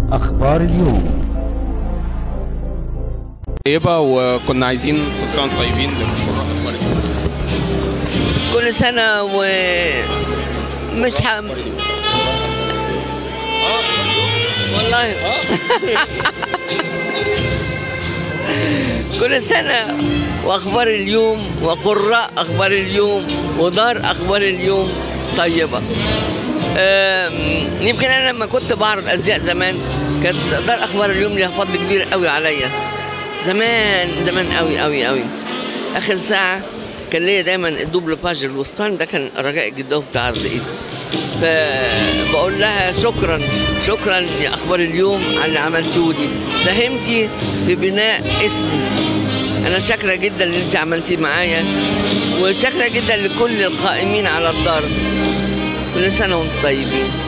أخبار اليوم طيبة وكنا عايزين كل سنة وانتم طيبين لمشروع أخبار اليوم كل سنة و مش ح... والله كل سنة وأخبار اليوم وقراء أخبار اليوم ودار أخبار اليوم طيبة أم، يمكن أنا لما كنت بعرض أزياء زمان كانت دار أخبار اليوم ليها فضل كبير قوي عليا زمان زمان قوي قوي قوي آخر ساعة كان ليا دايما الدوبل باج الوسطاني ده كان رجاء جدا بتاع عرض ايد فبقول لها شكرا شكرا يا اخبار اليوم على اللي عملتيه لي ساهمتي في بناء اسمي انا شاكره جدا اللي انت عملتيه معايا وشاكره جدا لكل القائمين على الدار كل سنه وانتم طيبين